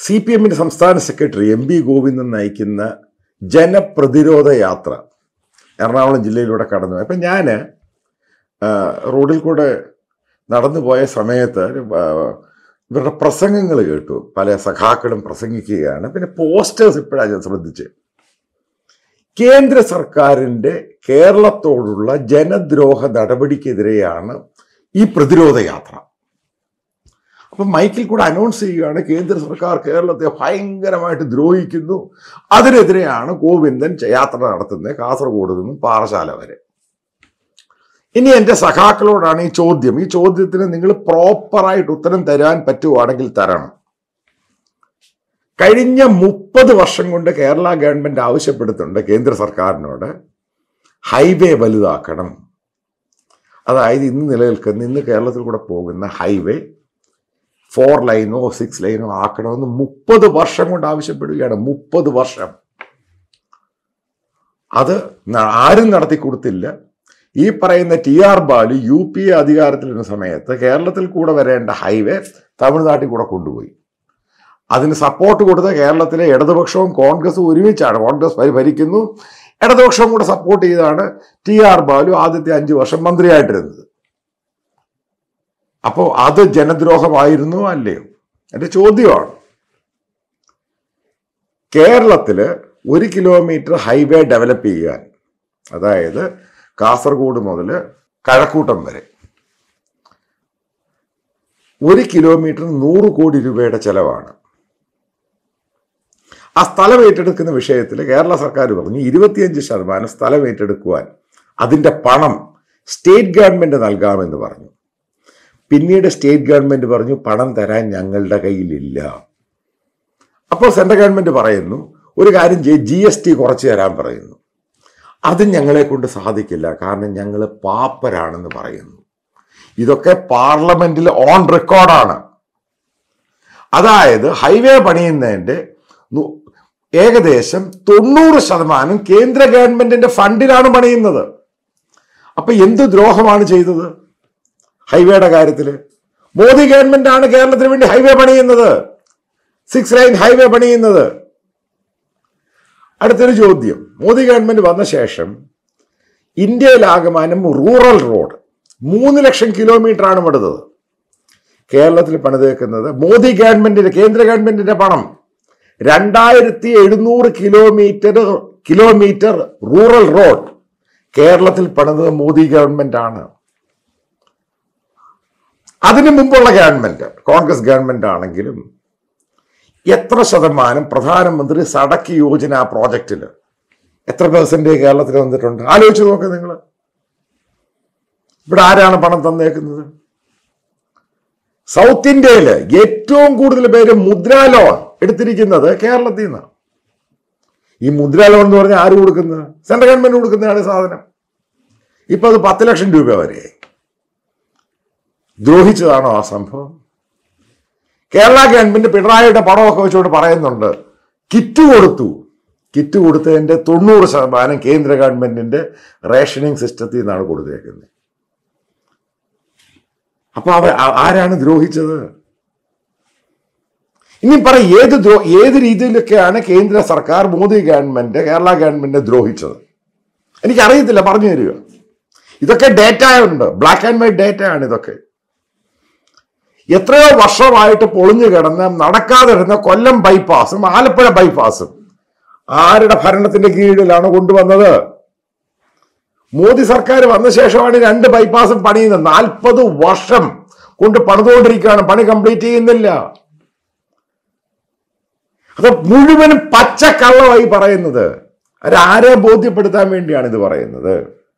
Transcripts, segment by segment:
C P എമ്മിന്റെ സംസ്ഥാന secretary M B Govindan നയിക്കുന്ന ജനപ്രതിരോധ യാത്ര എറണാകുളം ജില്ലയിലൂടെ കടന്നു അപ്പം ഞാൻ റോഡിൽ കൂടെ നടന്നു പോയ സമയത്ത് ആ, ഇവരുടെ പ്രസംഗങ്ങൾ കേട്ടു പല സഖാക്കളും പ്രസംഗിക്കുകയാണ് പിന്നെ പോസ്റ്റേഴ്സ് ഇപ്പോഴാണ് ഞാൻ ശ്രദ്ധിച്ച് കേന്ദ്ര സർക്കാരിൻ്റെ കേരളത്തോടുള്ള ജനദ്രോഹ നടപടിക്കെതിരെയാണ് ഈ പ്രതിരോധ യാത്ര അപ്പം മൈക്കിൽ കൂടെ അനൗൺസ് ചെയ്യുകയാണ് കേന്ദ്ര സർക്കാർ കേരളത്തെ ഭയങ്കരമായിട്ട് ദ്രോഹിക്കുന്നു അതിനെതിരെയാണ് ഗോവിന്ദൻ യാത്ര നടത്തുന്നത് കാസർഗോഡ് നിന്നും പാറശാല വരെ ഇനി എൻ്റെ സഖാക്കളോടാണ് ഈ ചോദ്യം ഈ ചോദ്യത്തിന് നിങ്ങൾ പ്രോപ്പറായിട്ട് ഉത്തരം തരാൻ പറ്റുവാണെങ്കിൽ തരണം കഴിഞ്ഞ മുപ്പത് വർഷം കൊണ്ട് കേരള ഗവൺമെന്റ് ആവശ്യപ്പെടുന്നുണ്ട് കേന്ദ്ര സർക്കാരിനോട് ഹൈവേ വലുതാക്കണം അതായത് ഇന്ന് നിലനിൽക്കുന്ന ഇന്ന് കേരളത്തിൽ കൂടെ പോകുന്ന ഹൈവേ ഫോർ ലൈനോ സിക്സ് ലൈനോ ആക്കണമെന്ന് മുപ്പത് വർഷം കൊണ്ട് ആവശ്യപ്പെടുകയാണ് മുപ്പത് വർഷം അത് ന- ആരും നടത്തി കൊടുത്തില്ല ഈ പറയുന്ന T R Balu U P A അധികാരത്തിലിരുന്ന സമയത്ത് കേരളത്തിൽ കൂടെ വരേണ്ട ഹൈവേ തമിഴ്നാട്ടിൽ കൂടെ കൊണ്ടുപോയി അതിന് സപ്പോർട്ട് കൊടുത്ത കേരളത്തിലെ ഇടതുപക്ഷവും കോൺഗ്രസും ഒരുമിച്ചാണ് കോൺഗ്രസ് ഭരി- ഭരിക്കുന്നു ഇടതുപക്ഷവും കൂടെ സപ്പോർട്ട് ചെയ്താണ് ടി ആർ ബാലു ആദ്യത്തെ അഞ്ചു വർഷം മന്ത്രിയായിട്ടിരുന്നത് അപ്പോൾ അത് ജനദ്രോഹമായിരുന്നു അല്ലയോ എൻ്റെ ചോദ്യമാണ് കേരളത്തില് ഒരു കിലോമീറ്റർ ഹൈവേ ഡെവലപ്പ് ചെയ്യാൻ അതായത് കാസർഗോഡ് മുതൽ കഴക്കൂട്ടം വരെ ഒരു കിലോമീറ്റർ നൂറ് കോടി രൂപയുടെ ചെലവാണ് ആ സ്ഥലം ഏറ്റെടുക്കുന്ന വിഷയത്തിൽ കേരള സർക്കാർ പറഞ്ഞു ഇരുപത്തിയഞ്ച് ശതമാനം സ്ഥലം ഏറ്റെടുക്കുവാൻ അതിൻ്റെ പണം സ്റ്റേറ്റ് ഗവൺമെന്റ് നൽകാമെന്ന് പറഞ്ഞു പിന്നീട് സ്റ്റേറ്റ് ഗവൺമെന്റ് പറഞ്ഞു പണം തരാൻ ഞങ്ങളുടെ കയ്യിലില്ല അപ്പോൾ സെൻട്രൽ ഗവൺമെന്റ് പറയുന്നു ഒരു കാര്യം ചെയ്യ് ജി എസ് ടി കുറച്ച് തരാൻ പറയുന്നു അത് ഞങ്ങളെ കൊണ്ട് സാധിക്കില്ല കാരണം ഞങ്ങൾ പാപ്പരാണെന്ന് പറയുന്നു ഇതൊക്കെ പാർലമെന്റിൽ ഓൺ റെക്കോർഡാണ് അതായത് ഹൈവേ പണിയുന്നതിന്റെ നു- ഏകദേശം തൊണ്ണൂറ് ശതമാനം കേന്ദ്ര ഗവൺമെന്റിന്റെ ഫണ്ടിലാണ് പണിയുന്നത് അപ്പൊ എന്ത് ദ്രോഹമാണ് ചെയ്തത് ഹൈവേയുടെ കാര്യത്തിൽ മോദി ഗവൺമെന്റ് ആണ് കേരളത്തിന് വേണ്ടി ഹൈവേ പണിയുന്നത് സിക്സ് ലൈൻ ഹൈവേ പണിയുന്നത് അടുത്തൊരു ചോദ്യം മോദി ഗവൺമെന്റ് വന്ന ശേഷം ഇന്ത്യയിലാകമാനം റൂറൽ റോഡ് മൂന്ന് ലക്ഷം കിലോമീറ്റർ ആണ് പണിതത് കേരളത്തിൽ പണിതേക്കുന്നത് മോദി ഗവൺമെന്റിന്റെ കേന്ദ്ര ഗവൺമെന്റിന്റെ പണം രണ്ടായിരത്തി എഴുന്നൂറ് കിലോമീറ്റർ കിലോമീറ്റർ റൂറൽ റോഡ് കേരളത്തിൽ പണിതത് മോദി ഗവൺമെന്റ് ആണ് അതിനു മുമ്പുള്ള ഗവൺമെന്റ് കോൺഗ്രസ് ഗവൺമെന്റ് ആണെങ്കിലും എത്ര ശതമാനം പ്രധാനമന്ത്രി സടക്ക് യോജന പ്രോജക്റ്റിൽ എത്ര പെർസെന്റ് കേരളത്തിൽ വന്നിട്ടുണ്ട് ആലോചിച്ച് നോക്ക് നിങ്ങൾ ഇവിടെ ആരാണ് പണം തന്നേക്കുന്നത് സൗത്ത് ഇന്ത്യയില് ഏറ്റവും കൂടുതൽ പേര് മുദ്രാ ലോൺ എടുത്തിരിക്കുന്നത് കേരളത്തിൽ നിന്നാണ് ഈ മുദ്രാ ലോൺ എന്ന് പറഞ്ഞാൽ ആര് കൊടുക്കുന്നത് സെൻട്രൽ ഗവൺമെന്റ് കൊടുക്കുന്നതാണ് ഈ സാധനം ഇപ്പൊ അത് പത്ത് ലക്ഷം രൂപ വരെ ദ്രോഹിച്ചതാണോ ആ സംഭവം കേരള ഗവൺമെന്റ് പിണറായിയുടെ പടമൊക്കെ വെച്ചുകൊണ്ട് പറയുന്നുണ്ട് കിറ്റ് കൊടുത്തു കിറ്റ് കൊടുത്തതിന്റെ തൊണ്ണൂറ് ശതമാനം കേന്ദ്ര ഗവൺമെന്റിന്റെ റേഷനിങ് സിസ്റ്റത്തിൽ നിന്നാണ് കൊടുത്തേക്കുന്നത് അപ്പൊ അവ ആ- ആരാണ് ദ്രോഹിച്ചത് ഇനി പറ ഏത് ദ്രോ ഏത് രീതിയിലൊക്കെയാണ് കേന്ദ്ര സർക്കാർ മോദി ഗവൺമെന്റ് കേരള ഗവൺമെന്റ് ദ്രോഹിച്ചത് എനിക്കറിയത്തില്ല പറഞ്ഞു തരിക ഇതൊക്കെ ഡേറ്റ ഉണ്ട് ബ്ലാക്ക് ആൻഡ് വൈറ്റ് ഡേറ്റ ആണ് ഇതൊക്കെ എത്രയോ വർഷമായിട്ട് പൊളിഞ്ഞു കിടന്ന് നടക്കാതിരുന്ന കൊല്ലം ബൈപ്പാസും ആലപ്പുഴ ബൈപ്പാസും ആരുടെ ഭരണത്തിന്റെ കീഴിലാണ് കൊണ്ടുവന്നത് മോദി സർക്കാർ വന്ന ശേഷമാണ് ഈ രണ്ട് ബൈപ്പാസും പണിയുന്നത് നാൽപ്പത് വർഷം കൊണ്ട് പണിതുകൊണ്ടിരിക്കുകയാണ് പണി കംപ്ലീറ്റ് ചെയ്യുന്നില്ല അത് മുഴുവനും പച്ചക്കള്ളമായി പറയുന്നത് അത് ആരെ ബോധ്യപ്പെടുത്താൻ വേണ്ടിയാണ് ഇത് പറയുന്നത്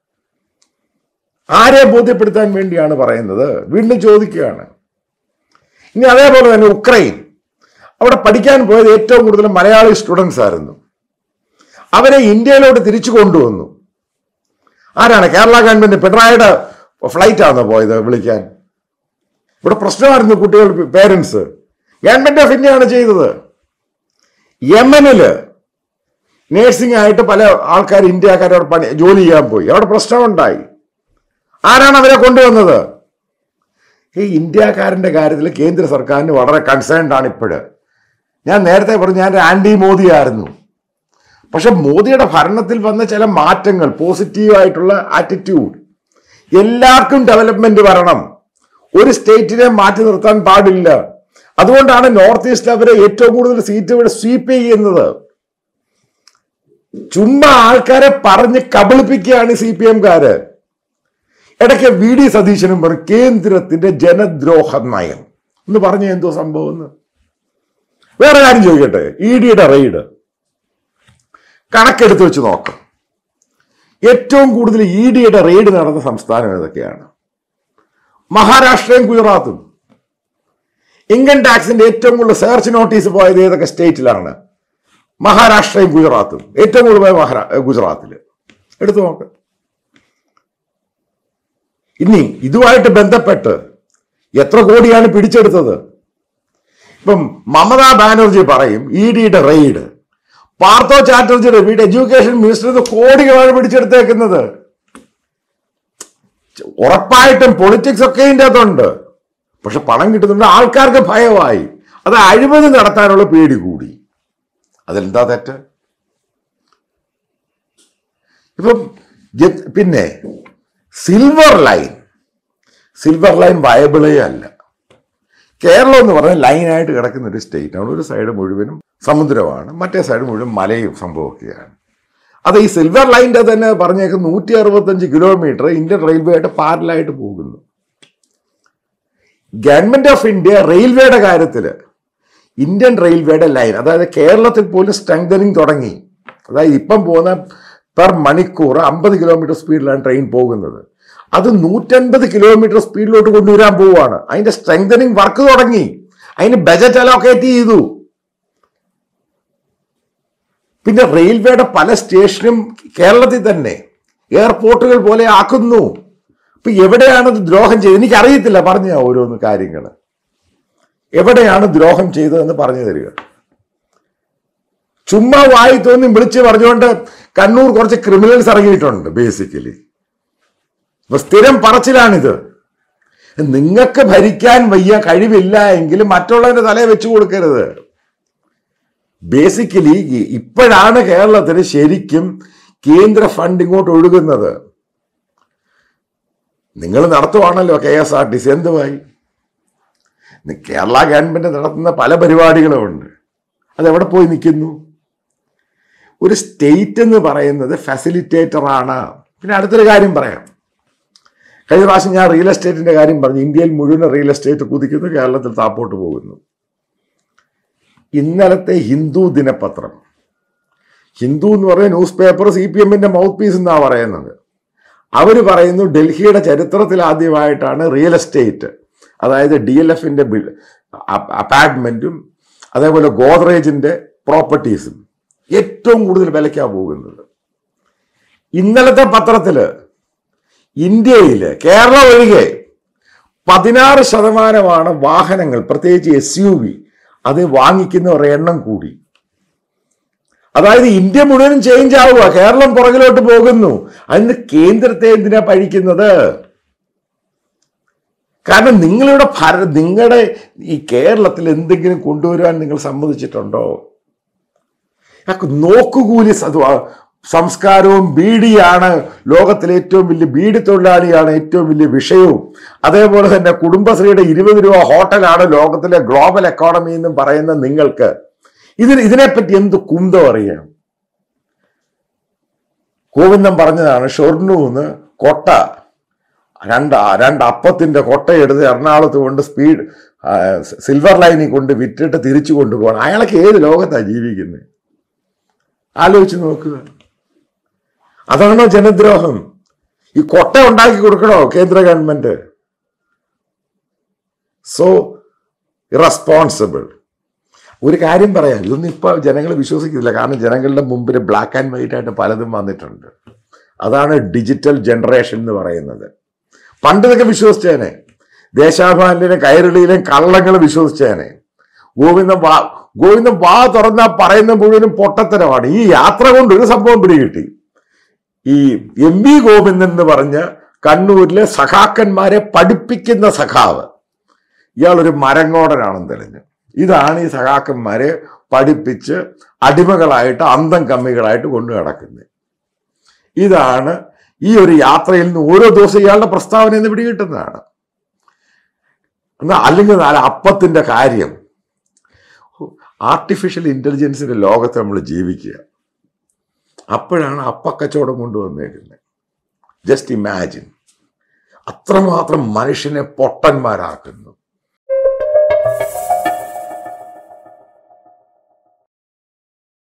ആരെ ബോധ്യപ്പെടുത്താൻ വേണ്ടിയാണ് പറയുന്നത് വീണ്ടും ചോദിക്കുകയാണ് ഇനി അതേപോലെ തന്നെ ഉക്രൈൻ അവിടെ പഠിക്കാൻ പോയത് ഏറ്റവും കൂടുതൽ മലയാളി സ്റ്റുഡൻസ് ആയിരുന്നു അവരെ ഇന്ത്യയിലോട്ട് തിരിച്ചു കൊണ്ടുവന്നു ആരാണ് കേരള ഗവൺമെന്റ് പിണറായിയുടെ ഫ്ലൈറ്റ് ആണോ പോയത് വിളിക്കാൻ ഇവിടെ പ്രശ്നമായിരുന്നു കുട്ടികൾ പേരൻസ് ഗവൺമെന്റ് ഓഫ് ഇന്ത്യയാണ് ചെയ്തത് യമനില് നേഴ്സിംഗ് ആയിട്ട് പല ആൾക്കാർ ഇന്ത്യക്കാരോട് പണി ജോലി ചെയ്യാൻ പോയി അവിടെ പ്രശ്നമുണ്ടായി ആരാണ് അവരെ കൊണ്ടുവന്നത് ഈ ഇന്ത്യക്കാരന്റെ കാര്യത്തിൽ കേന്ദ്ര സർക്കാരിന് വളരെ കൺസേൺഡ് ആണ് ഇപ്പോഴ് ഞാൻ നേരത്തെ പറഞ്ഞു ഞാൻ ആന്റി മോദി ആയിരുന്നു പക്ഷെ മോദിയുടെ ഭരണത്തിൽ വന്ന ചില മാറ്റങ്ങൾ പോസിറ്റീവായിട്ടുള്ള ആറ്റിറ്റ്യൂഡ് എല്ലാവർക്കും ഡെവലപ്മെന്റ് വരണം ഒരു സ്റ്റേറ്റിനെ മാറ്റി നിർത്താൻ പാടില്ല അതുകൊണ്ടാണ് നോർത്ത് ഈസ്റ്റ് അവരെ ഏറ്റവും കൂടുതൽ സീറ്റ് ഇവിടെ സ്വീപ്പ് ചെയ്യുന്നത് ചുമ്മാ ആൾക്കാരെ പറഞ്ഞ് കബളിപ്പിക്കുകയാണ് സി പി എംകാര് ഇടയ്ക്ക് വി ഡി സതീശനും പറഞ്ഞു കേന്ദ്രത്തിന്റെ ജനദ്രോഹ നയം എന്ന് പറഞ്ഞ എന്തോ സംഭവം എന്ന് വേറെ കാര്യം ചോദിക്കട്ടെ ഇ ഡിയുടെ റെയ്ഡ് കണക്കെടുത്ത് വെച്ച് നോക്കാം ഏറ്റവും കൂടുതൽ ഇ ഡിയുടെ റെയ്ഡ് നടന്ന സംസ്ഥാനം ഏതൊക്കെയാണ് മഹാരാഷ്ട്രയും ഗുജറാത്തും ഇൻകം ടാക്സിന്റെ ഏറ്റവും കൂടുതൽ സെർച്ച് നോട്ടീസ് പോയത് ഏതൊക്കെ സ്റ്റേറ്റിലാണ് മഹാരാഷ്ട്രയും ഗുജറാത്തും ഏറ്റവും കൂടുതൽ പോയ മഹാരാ ഗുജറാത്തിൽ എടുത്തു നോക്ക് ഇനി ഇതുമായിട്ട് ബന്ധപ്പെട്ട് എത്ര കോടിയാണ് പിടിച്ചെടുത്തത് ഇപ്പം മമതാ ബാനർജി പറയും ഇ ഡിയുടെ റെയ്ഡ് പാർത്ഥോ ചാറ്റർജിയുടെ വീട് എഡ്യൂക്കേഷൻ മിനിസ്റ്റർ കോടികളാണ് പിടിച്ചെടുത്തേക്കുന്നത് ഉറപ്പായിട്ടും പൊളിറ്റിക്സ് ഒക്കെ ഇതിൻ്റെ അകത്തുണ്ട് പക്ഷെ പണം കിട്ടുന്നുണ്ട് ആൾക്കാർക്ക് ഭയമായി അത് അഴിമതി നടത്താനുള്ള പേടി കൂടി അതെന്താ തെറ്റ് ഇപ്പം ജ- പിന്നെ സിൽവർ ലൈൻ സിൽവർ ലൈൻ വയബിളേ അല്ല കേരളം എന്ന് പറഞ്ഞാൽ ലൈനായിട്ട് കിടക്കുന്ന ഒരു സ്റ്റേറ്റ് ആണ് ഒരു സൈഡ് മുഴുവനും സമുദ്രമാണ് മറ്റേ സൈഡ് മുഴുവൻ മലയും സംഭവമൊക്കെയാണ് അത് ഈ സിൽവർ ലൈൻ്റെ തന്നെ പറഞ്ഞേക്ക് നൂറ്റി അറുപത്തഞ്ച് കിലോമീറ്റർ ഇന്ത്യൻ റെയിൽവേ ആയിട്ട് പാരലായിട്ട് പോകുന്നു ഗവൺമെന്റ് ഓഫ് ഇന്ത്യ റെയിൽവേയുടെ കാര്യത്തിൽ ഇന്ത്യൻ റെയിൽവേയുടെ ലൈൻ അതായത് കേരളത്തിൽ പോലും സ്ട്രെങ്തനിങ് തുടങ്ങി അതായത് ഇപ്പം പോകുന്ന പെർ മണിക്കൂർ അമ്പത് കിലോമീറ്റർ സ്പീഡിലാണ് ട്രെയിൻ പോകുന്നത് അത് നൂറ്റൻപത് കിലോമീറ്റർ സ്പീഡിലോട്ട് കൊണ്ടുവരാൻ പോവുകയാണ് അതിന്റെ സ്ട്രെങ്തനിങ് വർക്ക് തുടങ്ങി അതിന് ബജറ്റ് അലോക്കേറ്റ് ചെയ്തു പിന്നെ റെയിൽവേയുടെ പല സ്റ്റേഷനും കേരളത്തിൽ തന്നെ എയർപോർട്ടുകൾ പോലെ ആക്കുന്നു ഇപ്പൊ എവിടെയാണ് ഇത് ദ്രോഹം ചെയ്തത് എനിക്കറിയത്തില്ല പറഞ്ഞ ഓരോന്ന് കാര്യങ്ങൾ എവിടെയാണ് ദ്രോഹം ചെയ്തതെന്ന് പറഞ്ഞു തരിക ചുമ്മാ വായി തോന്നി വിളിച്ച് പറഞ്ഞുകൊണ്ട് കണ്ണൂർ കുറച്ച് ക്രിമിനൽസ് ഇറങ്ങിയിട്ടുണ്ട് ബേസിക്കലി അപ്പൊ സ്ഥിരം പറച്ചിലാണിത് നിങ്ങൾക്ക് ഭരിക്കാൻ വയ്യ കഴിവില്ല എങ്കിൽ മറ്റുള്ളവന്റെ തലയെ വെച്ചു കൊടുക്കരുത് ബേസിക്കലി ഇപ്പോഴാണ് കേരളത്തിന് ശരിക്കും കേന്ദ്ര ഫണ്ട് ഇങ്ങോട്ട് ഒഴുകുന്നത് നിങ്ങൾ നടത്തുവാണല്ലോ K S R T C എന്തുവായി നി- കേരള ഗവൺമെന്റ് നടത്തുന്ന പല പരിപാടികളും ഉണ്ട് അതെവിടെ പോയി നിൽക്കുന്നു ഒരു സ്റ്റേറ്റ് എന്ന് പറയുന്നത് ഫെസിലിറ്റേറ്റർ ആണ് പിന്നെ അടുത്തൊരു കാര്യം പറയാം കഴിഞ്ഞ പ്രാവശ്യം ഞാൻ റിയൽ എസ്റ്റേറ്റിന്റെ കാര്യം പറഞ്ഞു ഇന്ത്യയിൽ മുഴുവൻ റിയൽ എസ്റ്റേറ്റ് കുതിക്കുന്നു കേരളത്തിൽ താപ്പോട്ട് പോകുന്നു ഇന്നലത്തെ ഹിന്ദു ദിനപത്രം ഹിന്ദു എന്ന് പറയുന്ന ന്യൂസ് പേപ്പർ സി പി എമ്മിന്റെ മൗത്ത് പീസ് എന്നാ പറയുന്നത് അവർ പറയുന്നു ഡൽഹിയുടെ ചരിത്രത്തിൽ ആദ്യമായിട്ടാണ് റിയൽ എസ്റ്റേറ്റ് അതായത് ഡി എൽ എഫിന്റെ അപ്പാർട്ട്മെന്റും അതേപോലെ ഗോദ്രേജിന്റെ പ്രോപ്പർട്ടീസും ഏറ്റവും കൂടുതൽ വിലയ്ക്കാ പോകുന്നത് ഇന്നലത്തെ പത്രത്തില് ഇന്ത്യയില് കേരളം ഒഴികെ പതിനാറ് ശതമാനമാണ് വാഹനങ്ങൾ പ്രത്യേകിച്ച് എസ് യു വി അത് വാങ്ങിക്കുന്നവരുടെ എണ്ണം കൂടി അതായത് ഇന്ത്യ മുഴുവനും ചേഞ്ച് ആവുക കേരളം പുറകിലോട്ട് പോകുന്നു അതിന് കേന്ദ്രത്തെ എന്തിനാ പഴിക്കുന്നത് കാരണം നിങ്ങളിവിടെ ഭര നിങ്ങളുടെ ഈ കേരളത്തിൽ എന്തെങ്കിലും കൊണ്ടുവരുവാൻ നിങ്ങൾ സമ്മതിച്ചിട്ടുണ്ടോ അതൊക്കെ നോക്കുകൂലി സ- സംസ്കാരവും ബീഡിയാണ് ലോകത്തിലെ ഏറ്റവും വലിയ ബീഡി തൊഴിലാളിയാണ് ഏറ്റവും വലിയ വിഷയവും അതേപോലെ തന്നെ കുടുംബശ്രീയുടെ ഇരുപത് രൂപ ഹോട്ടലാണ് ലോകത്തിലെ ഗ്ലോബൽ എക്കോണമി എന്നും പറയുന്ന നിങ്ങൾക്ക് ഇതിന് ഇതിനെപ്പറ്റി എന്ത് കുന്തം അറിയാം ഗോവിന്ദൻ പറഞ്ഞതാണ് ഷൊർണൂന്ന് കൊട്ട രണ്ട് രണ്ട് അപ്പത്തിന്റെ കൊട്ടയെടുത്ത് എറണാകുളത്ത് കൊണ്ട് സ്പീഡ് ആ, സിൽവർ ലൈനിൽ കൊണ്ട് വിറ്റിട്ട് തിരിച്ചു കൊണ്ടുപോകണം അയാളൊക്കെ ഏത് ലോകത്താണ് ജീവിക്കുന്നത് ആലോചിച്ച് നോക്കുക അതാണോ ജനദ്രോഹം ഈ കൊട്ട ഉണ്ടാക്കി കൊടുക്കണോ കേന്ദ്ര ഗവൺമെന്റ് സോ ഇറസ്പോൺസിബിൾ ഒരു കാര്യം പറയാം ഇതൊന്നും ഇപ്പൊ ജനങ്ങൾ വിശ്വസിക്കുന്നില്ല കാരണം ജനങ്ങളുടെ മുമ്പിൽ ബ്ലാക്ക് ആൻഡ് വൈറ്റ് ആയിട്ട് പലതും വന്നിട്ടുണ്ട് അതാണ് ഡിജിറ്റൽ ജനറേഷൻ എന്ന് പറയുന്നത് പണ്ട് ഇതൊക്കെ വിശ്വസിച്ചേനെ ദേശാഭിമാനിലും കൈരളിയിലും കള്ളങ്ങൾ വിശ്വസിച്ചേനെ ഗോവിന്ദൻ വാ ഗോവിന്ദൻ വാ തുറന്നാ പറയുന്ന മുഴുവനും പൊട്ടത്തരമാണ് ഈ യാത്ര കൊണ്ട് ഒരു സംഭവം പിടികിട്ടി ഈ എം വി ഗോവിന്ദൻ എന്ന് പറഞ്ഞ കണ്ണൂരിലെ സഖാക്കന്മാരെ പഠിപ്പിക്കുന്ന സഖാവ് ഇയാളൊരു മരങ്ങോടനാണെന്ന് തെളിഞ്ഞു ഇതാണ് ഈ സഖാക്കന്മാരെ പഠിപ്പിച്ച് അടിമകളായിട്ട് അന്തം കമ്മികളായിട്ട് കൊണ്ടു നടക്കുന്നത് ഇതാണ് ഈ ഒരു യാത്രയിൽ നിന്ന് ഓരോ ദിവസം ഇയാളുടെ പ്രസ്താവന എന്ന് പിടികിട്ടുന്നതാണ് എന്നാ അല്ലെങ്കിൽ നാളെ അപ്പത്തിന്റെ കാര്യം ആർട്ടിഫിഷ്യൽ ഇന്റലിജൻസിന്റെ ലോകത്ത് നമ്മൾ ജീവിക്കുക അപ്പോഴാണ് അപ്പക്കച്ചവടം കൊണ്ടുവന്നേക്കുന്നത് ജസ്റ്റ് ഇമാജിൻ അത്രമാത്രം മനുഷ്യനെ പൊട്ടന്മാരാക്കുന്നു